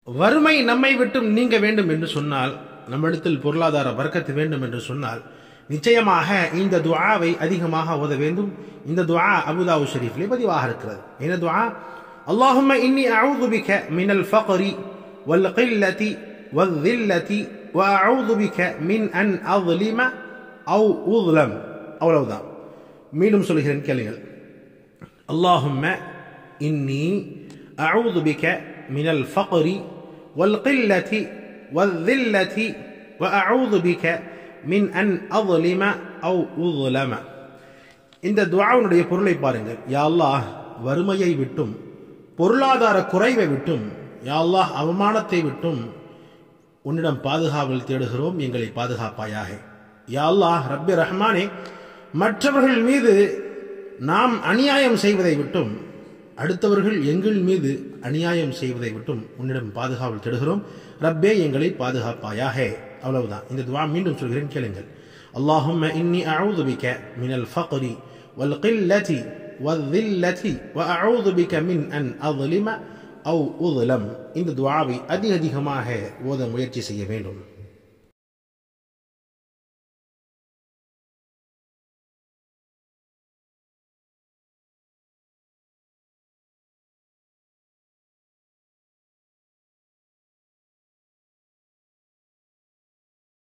வறுமை நம்மை விட்டும் நீங்க வேண்டும் என்று சொன்னால் நம்மிடத்தில் பொருளாதார வர்க்கத்து வேண்டும் என்று சொன்னால் நிச்சயமாக இந்த துஆவை அதிகமாக ஓத வேண்டும் இந்த துஆ அபுதாவு ஷரீஃபிலே பதிவாக இருக்கிறது என்ன துஆ اللهم إني أعوذ بك من الفقر والقلة والذلة وأعوذ بك من أن أظلم أو أظلم அவ்வளவுதான் மீண்டும் சொல்கிறேன் கேளுங்கள் اللهم إني أعوذ بك من الفقر والقلة والذلة وأعوذ بك من أن أظلم أو أظلم இந்த துவாவுடைய பொருளை பாருங்கள் யா அல்லாஹ் வறுமையை விட்டும் பொருளாதார குறைவை விட்டும் யா அல்லாஹ் அவமானத்தை விட்டும் உன்னிடம் பாதுகாவல் தேடுகிறோம் எங்களை பாதுகாப்பாயாக யா அல்லாஹ் ரப்பி ரஹ்மானே மற்றவர்கள் மீது நாம் அநியாயம் செய்வதை விட்டும் அடுத்தவர்கள் எங்கள் மீது அநியாயம் செய்வதை விட்டும் உன்னிடம் பாதுகாவல் தேடுகிறோம் ரப்பே எங்களை பாதுகாப்பாயாக அவ்வளவுதான் இந்த துவா மீண்டும் சொல்கிறேன் கேளுங்கள் اللهم إني أعوذ بك من الفقر والقلة والذلة وأعوذ بك من أن أظلم أو أظلم இந்த துவாவை அதிக அதிகமாக ஓத முயற்சி செய்ய வேண்டும்